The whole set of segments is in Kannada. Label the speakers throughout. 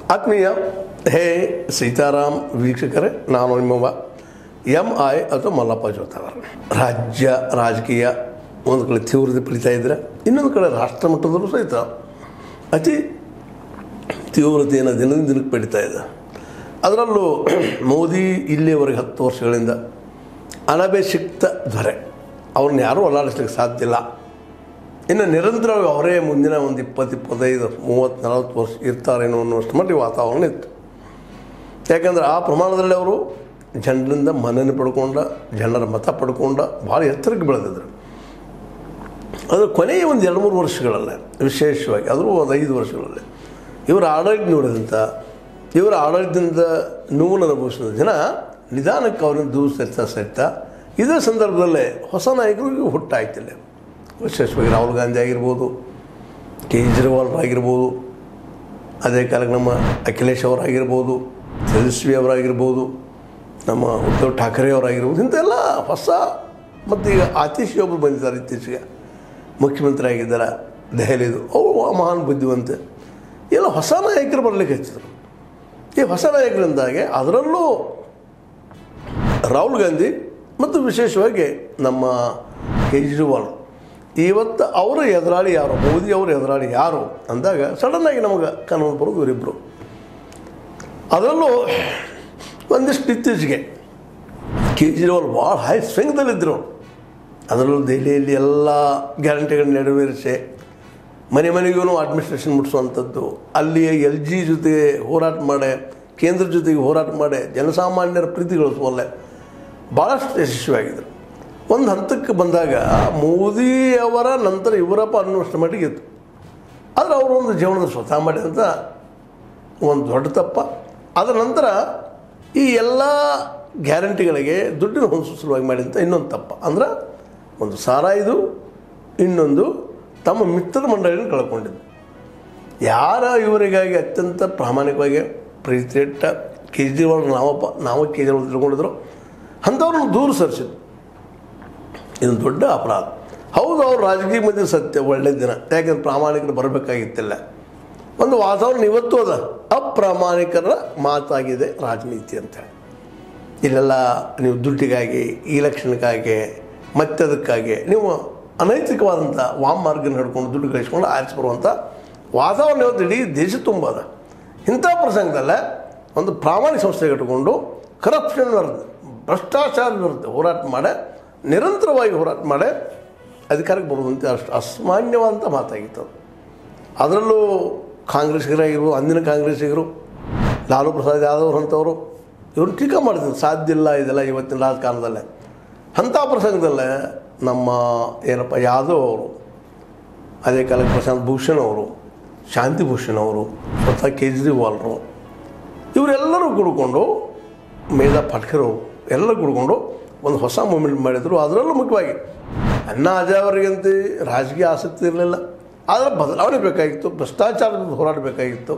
Speaker 1: ಆತ್ಮೀಯ ಹೇ ಸೀತಾರಾಮ್ ವೀಕ್ಷಕರೇ ನಾನು ನಿಮ್ಮವ ಎಂ ಐ ಅಥವಾ ಮಲ್ಲಪ್ಪ ಜೋತವರ್ ರಾಜ್ಯ ರಾಜಕೀಯ ಒಂದು ಕಡೆ ತೀವ್ರತೆ ಪಡಿತಾ ಇದ್ರೆ ಇನ್ನೊಂದು ಕಡೆ ರಾಷ್ಟ್ರ ಮಟ್ಟದಲ್ಲೂ ಸಹಿತ ಅತಿ ತೀವ್ರತೆಯನ್ನು ದಿನದಿಂದ ದಿನಕ್ಕೆ ಪಡಿತಾ ಇದೆ ಅದರಲ್ಲೂ ಮೋದಿ ಇಲ್ಲಿಯವರೆಗೆ ಹತ್ತು ವರ್ಷಗಳಿಂದ ಅನಭಿಷಿಕ್ತ ದೊರೆ ಅವ್ರನ್ನ ಯಾರೂ ಅಲ್ಲಾಡಿಸ್ಲಿಕ್ಕೆ ಸಾಧ್ಯ ಇಲ್ಲ ಇನ್ನು ನಿರಂತರವಾಗಿ ಅವರೇ ಮುಂದಿನ ಒಂದು ಇಪ್ಪತ್ತು ಇಪ್ಪತ್ತೈದು ಮೂವತ್ತು ನಲವತ್ತು ವರ್ಷ ಇರ್ತಾರೇನೋ ಅನ್ನೋಷ್ಟು ಮಟ್ಟಿಗೆ ವಾತಾವರಣ ಇತ್ತು ಯಾಕಂದ್ರೆ ಆ ಪ್ರಮಾಣದಲ್ಲಿ ಅವರು ಜನರಿಂದ ಮನ್ನಣೆ ಪಡ್ಕೊಂಡ ಜನರ ಮತ ಪಡ್ಕೊಂಡ ಭಾಳ ಎತ್ತರಕ್ಕೆ ಬೆಳೆದಿದ್ರು ಅದು ಕೊನೆಯ ಒಂದು ಎರಡು ಮೂರು ವರ್ಷಗಳಲ್ಲೇ ವಿಶೇಷವಾಗಿ ಆದರೂ ಒಂದು ಐದು ವರ್ಷಗಳಲ್ಲಿ ಇವರ ಆಡಳಿತ ನೋಡಿದಂಥ ಇವರ ಆಡಳಿತದಿಂದ ನೋವನ್ನು ಅನುಭವಿಸಿದ ಜನ ನಿಧಾನಕ್ಕೆ ಅವ್ರನ್ನ ದೂರ ಸರಿತಾ ಸರಿತಾ ಇದೇ ಸಂದರ್ಭದಲ್ಲೇ ಹೊಸ ನಾಯಕರಿಗೆ ಹುಟ್ಟಾಯ್ತಿಲ್ಲ ವಿಶೇಷವಾಗಿ ರಾಹುಲ್ ಗಾಂಧಿ ಆಗಿರ್ಬೋದು ಕೇಜ್ರಿವಾಲ್ ಆಗಿರ್ಬೋದು ಅದೇ ಕಾಲಕ್ಕೆ ನಮ್ಮ ಅಖಿಲೇಶ್ ಅವರಾಗಿರ್ಬೋದು ತೇಜಸ್ವಿ ಅವರಾಗಿರ್ಬೋದು ನಮ್ಮ ಉದ್ಧವ್ ಠಾಕ್ರೆ ಅವರಾಗಿರ್ಬೋದು ಇಂಥೆಲ್ಲ ಹೊಸ ಮತ್ತು ಈಗ ಆತೀಶ್ ಒಬ್ಬರು ಬಂದಿದ್ದಾರೆ ಇತ್ತೀಚೆಗೆ ಮುಖ್ಯಮಂತ್ರಿ ಆಗಿದ್ದಾರೆ ದೆಹಲಿದು ಅವು ಮಹಾನ್ ಬುದ್ಧಿವಂತೆ ಎಲ್ಲ ಹೊಸ ನಾಯಕರು ಬರಲಿಕ್ಕೆ ಹಚ್ಚಿದ್ರು ಈ ಹೊಸ ನಾಯಕರಿಂದಾಗೆ ಅದರಲ್ಲೂ ರಾಹುಲ್ ಗಾಂಧಿ ಮತ್ತು ವಿಶೇಷವಾಗಿ ನಮ್ಮ ಕೇಜ್ರಿವಾಲ್ ಇವತ್ತು ಅವರ ಎದುರಾಳಿ ಯಾರು ಮೋದಿ ಅವರ ಎದುರಾಳಿ ಯಾರು ಅಂದಾಗ ಸಡನ್ನಾಗಿ ನಮಗೆ ಕನ್ನಡ ಬರೋದು ಇವರಿಬ್ಬರು ಅದರಲ್ಲೂ ಒಂದಿಷ್ಟು ಇತ್ತೀಚೆಗೆ ಕೇಜ್ರಿವಾಲ್ ಭಾಳ ಹೈ ಸ್ವಿಂಗ್ದಲ್ಲಿದ್ದರು ಅದರಲ್ಲೂ ದೆಹಲಿಯಲ್ಲಿ ಎಲ್ಲ ಗ್ಯಾರಂಟಿಗಳನ್ನ ನೆರವೇರಿಸಿ ಮನೆ ಮನೆಗೂ ಅಡ್ಮಿನಿಸ್ಟ್ರೇಷನ್ ಮುಟ್ಟಿಸುವಂಥದ್ದು ಅಲ್ಲಿ ಎಲ್ ಜಿ ಜೊತೆಗೆ ಹೋರಾಟ ಮಾಡಿ ಕೇಂದ್ರ ಜೊತೆಗೆ ಹೋರಾಟ ಮಾಡಿ ಜನಸಾಮಾನ್ಯರ ಪ್ರೀತಿ ಗಳಿಸುವಲ್ಲೇ ಭಾಳಷ್ಟು ಯಶಸ್ವಿಯಾಗಿದ್ದರು ಒಂದು ಹಂತಕ್ಕೆ ಬಂದಾಗ ಮೋದಿಯವರ ನಂತರ ಇವರಪ್ಪ ಅನ್ನುವಷ್ಟು ಮಟ್ಟಿಗೆ ಇತ್ತು ಆದರೆ ಅವರು ಒಂದು ಜೀವನದ ಸ್ವತಃ ಮಾಡಿದಂಥ ಒಂದು ದೊಡ್ಡ ತಪ್ಪ ಅದರ ನಂತರ ಈ ಎಲ್ಲ ಗ್ಯಾರಂಟಿಗಳಿಗೆ ದುಡ್ಡಿನ ಹೊಂದಿಸೋ ಸಲುವಾಗಿ ಮಾಡಿದಂಥ ಇನ್ನೊಂದು ತಪ್ಪ ಅಂದ್ರೆ ಒಂದು ಸಾರಾಯಿದು ಇನ್ನೊಂದು ತಮ್ಮ ಮಿತ್ರ ಮಂಡಳಿಯನ್ನು ಕಳ್ಕೊಂಡಿದ್ದು ಯಾರ ಇವರಿಗಾಗಿ ಅತ್ಯಂತ ಪ್ರಾಮಾಣಿಕವಾಗಿ ಪ್ರೀತಿ ಇಟ್ಟ ಕೇಜ್ರಿವಾಲ್ ನಾವಪ್ಪ ನಾವು ಕೇಜ್ರಿವಾಲ್ ತಿಳ್ಕೊಂಡಿದ್ರು ಅಂಥವ್ರನ್ನ ದೂರ ಸರಿಸಿದ್ರು ಇದೊಂದು ದೊಡ್ಡ ಅಪರಾಧ ಹೌದು ಅವ್ರು ರಾಜಕೀಯ ಮಧ್ಯೆ ಸತ್ಯ ಒಳ್ಳೆ ದಿನ ಯಾಕಂದ್ರೆ ಪ್ರಾಮಾಣಿಕರು ಬರಬೇಕಾಗಿತ್ತಿಲ್ಲ ಒಂದು ವಾತಾವರಣ ಇವತ್ತು ಅದ ಅಪ್ರಾಮಾಣಿಕರ ಮಾತಾಗಿದೆ ರಾಜನೀತಿ ಅಂತೇಳಿ ಇಲ್ಲೆಲ್ಲ ನೀವು ದುಡ್ಡಿಗಾಗಿ ಇಲೆಕ್ಷನ್ಗಾಗಿ ಮತ್ತದಕ್ಕಾಗಿ ನೀವು ಅನೈತಿಕವಾದಂಥ ವಾಮ್ ಮಾರ್ಗನ ಹಿಡ್ಕೊಂಡು ದುಡ್ಡು ಗಳಿಸ್ಕೊಂಡು ಆರಿಸಿ ಬರುವಂಥ ವಾತಾವರಣ ಇವತ್ತು ಇಡೀ ದೇಶ ತುಂಬ ಅದ ಇಂಥ ಪ್ರಸಂಗದಲ್ಲೇ ಒಂದು ಪ್ರಾಮಾಣಿಕ ಸಂಸ್ಥೆ ಇಟ್ಕೊಂಡು ಕರಪ್ಷನ್ ವಿರುದ್ಧ ಭ್ರಷ್ಟಾಚಾರ ವಿರುದ್ಧ ಹೋರಾಟ ಮಾಡಿ ನಿರಂತರವಾಗಿ ಹೋರಾಟ ಮಾಡಿ ಅಧಿಕಾರಕ್ಕೆ ಬರುವಂತೆ ಅಷ್ಟು ಅಸಾಮಾನ್ಯವಾದಂಥ ಮಾತಾಗಿತ್ತು ಅದು ಅದರಲ್ಲೂ ಕಾಂಗ್ರೆಸ್ಸಿಗರಾಗಿರ್ಬೋದು ಅಂದಿನ ಕಾಂಗ್ರೆಸ್ಸಿಗರು ಲಾಲು ಪ್ರಸಾದ್ ಯಾದವ್ ಅಂಥವರು ಇವರು ಟೀಕಾ ಮಾಡ್ತಿದ್ರು ಸಾಧ್ಯ ಇಲ್ಲ ಇದೆಲ್ಲ ಇವತ್ತಿನ ರಾಜಕಾರಣದಲ್ಲೇ ಅಂಥ ಪ್ರಸಂಗದಲ್ಲೇ ನಮ್ಮ ಏನಪ್ಪ ಯಾದವ್ ಅವರು ಅದೇ ಕಾಲಕ್ಕೆ ಪ್ರಶಾಂತ್ ಭೂಷಣ್ ಅವರು ಶಾಂತಿ ಭೂಷಣ್ ಅವರು ಸ್ವತಃ ಕೇಜ್ರಿವಾಲ್ರು ಇವರೆಲ್ಲರೂ ಕೂಡ್ಕೊಂಡು ಮೇಧಾ ಪಾಟ್ಕರ್ ಅವರು ಎಲ್ಲರೂ ಕೂಡ್ಕೊಂಡು ಒಂದು ಹೊಸ ಮೂಮೆಂಟ್ ಮಾಡಿದರು ಅದರಲ್ಲೂ ಮುಖ್ಯವಾಗಿ ಅಣ್ಣಾ ಹಜಾರೆ ಅವರಿಗಂತೂ ರಾಜಕೀಯ ಆಸಕ್ತಿ ಇರಲಿಲ್ಲ ಆದರೆ ಬದಲಾವಣೆ ಬೇಕಾಗಿತ್ತು ಭ್ರಷ್ಟಾಚಾರದ ಹೋರಾಟ ಬೇಕಾಗಿತ್ತು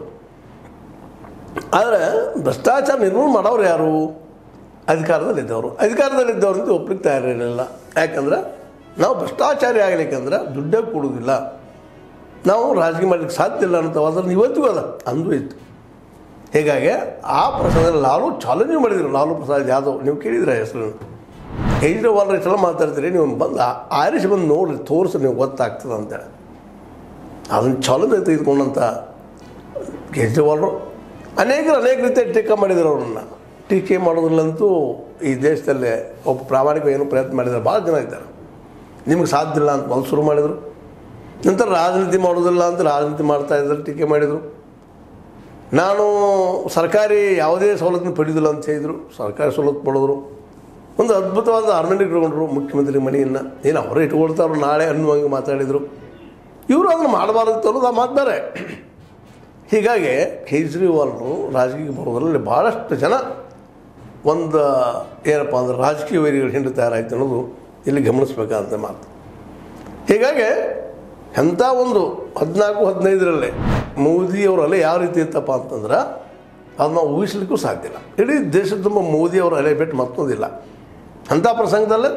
Speaker 1: ಆದರೆ ಭ್ರಷ್ಟಾಚಾರ ನಿರ್ಮೂಲನೆ ಮಾಡೋರು ಯಾರು ಅಧಿಕಾರದಲ್ಲಿದ್ದವರು ಅಧಿಕಾರದಲ್ಲಿದ್ದವರು ಅಂತ ಒಪ್ಲಿಕ್ಕೆ ತಯಾರಿರಲಿಲ್ಲ ಯಾಕಂದ್ರೆ ನಾವು ಭ್ರಷ್ಟಾಚಾರಿ ಆಗಲಿಕ್ಕಂದ್ರೆ ದುಡ್ಡೇ ಕೊಡೋದಿಲ್ಲ ನಾವು ರಾಜಕೀಯ ಮಾಡಲಿಕ್ಕೆ ಸಾಧ್ಯ ಇಲ್ಲ ಅಂತ ಅದನ್ನು ಇವತ್ತಿಗೂ ಅದ ಅಂದು ಇತ್ತು ಹೀಗಾಗಿ ಆ ಪ್ರಸಂಗದಲ್ಲಿ ಲಾಲು ಚಾಲೆಂಜ್ ಮಾಡಿದರು ಲಾಲು ಪ್ರಸಾದ್ ಯಾದವ್ ನೀವು ಕೇಳಿದ್ರೆ ಹೆಸರನ್ನು ಕೇಜ್ರಿವಾಲ್ ಇಷ್ಟೆಲ್ಲ ಮಾತಾಡ್ತೀರಿ ನೀವು ಬಂದು ಆ- ಆರಿಸಿ ಬಂದು ನೋಡ್ರಿ ತೋರಿಸಿ ನೀವು ಗೊತ್ತಾಗ್ತದೆ ಅಂತೇಳಿ ಅದನ್ನು ಚಾಲೆಂಜ್ ತೆಗೆದುಕೊಂಡಂಥ ಕೇಜ್ರಿವಾಲ್ರು ಅನೇಕರು ಅನೇಕ ರೀತಿಯ ಟೀಕೆ ಮಾಡಿದರು ಅವ್ರನ್ನ ಟೀಕೆ ಮಾಡೋದ್ರಲ್ಲಂತೂ ಈ ದೇಶದಲ್ಲಿ ಒಬ್ಬ ಪ್ರಾಮಾಣಿಕ ಏನು ಪ್ರಯತ್ನ ಮಾಡಿದ್ದಾರೆ ಭಾಳ ಜನ ಇದ್ದಾರೆ ನಿಮ್ಗೆ ಸಾಧ್ಯ ಇಲ್ಲ ಅಂತ ಮೊದಲು ಶುರು ಮಾಡಿದರು ನಂತರ ರಾಜನೀತಿ ಮಾಡೋದಿಲ್ಲ ಅಂತ ರಾಜನೀತಿ ಮಾಡ್ತಾ ಇದ್ದಾರೆ ಟೀಕೆ ಮಾಡಿದರು ನಾನು ಸರ್ಕಾರಿ ಯಾವುದೇ ಸವಲತ್ತನ್ನು ಪಡೆಯೋದಿಲ್ಲ ಅಂತ ಹೇಳಿದರು ಸರ್ಕಾರಿ ಸವಲತ್ತು ಪಡೆದ್ರು ಒಂದು ಅದ್ಭುತವಾದ ಅರಮನೆ ಇಟ್ಕೊಂಡ್ರು ಮುಖ್ಯಮಂತ್ರಿ ಮನೆಯನ್ನು ಏನು ಅವರೇ ಇಟ್ಕೊಳ್ತಾರೋ ನಾಳೆ ಅನ್ನುವಂಗೆ ಮಾತಾಡಿದರು ಇವರು ಅದನ್ನು ಮಾಡಬಾರ್ದು ಅನ್ನೋದು ಆ ಮಾತು ಬೇರೆ ಹೀಗಾಗಿ ಕೇಜ್ರಿವಾಲ್ರು ರಾಜಕೀಯ ಬರೋದ್ರಲ್ಲಿ ಭಾಳಷ್ಟು ಜನ ಒಂದು ಏನಪ್ಪ ಅಂದ್ರೆ ರಾಜಕೀಯ ವೈರಿಗಳು ಹಿಂಡು ತಯಾರಾಯ್ತು ಅನ್ನೋದು ಇಲ್ಲಿ ಗಮನಿಸ್ಬೇಕಾದಂಥ ಮಾತು ಹೀಗಾಗಿ ಎಂಥ ಒಂದು ಹದಿನಾಲ್ಕು ಹದಿನೈದರಲ್ಲೇ ಮೋದಿಯವರ ಅಲೆ ಯಾವ ರೀತಿ ಇತ್ತಪ್ಪ ಅಂತಂದ್ರೆ ಅದು ನಾವು ಊಹಿಸ್ಲಿಕ್ಕೂ ಸಾಧ್ಯ ಇಲ್ಲ ಇಡೀ ದೇಶದ ತುಂಬ ಮೋದಿಯವರ ಅಲೆ ಬಿಟ್ಟು ಮತ್ತೊಂದಿಲ್ಲ ಅಂಥ ಪ್ರಸಂಗದಲ್ಲಿ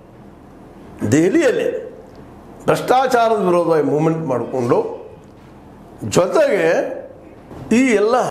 Speaker 1: ದೆಹಲಿಯಲ್ಲಿ ಭ್ರಷ್ಟಾಚಾರದ ವಿರೋಧವಾಗಿ ಮೂಮೆಂಟ್ ಮಾಡಿಕೊಂಡು ಜೊತೆಗೆ ಈ ಎಲ್ಲ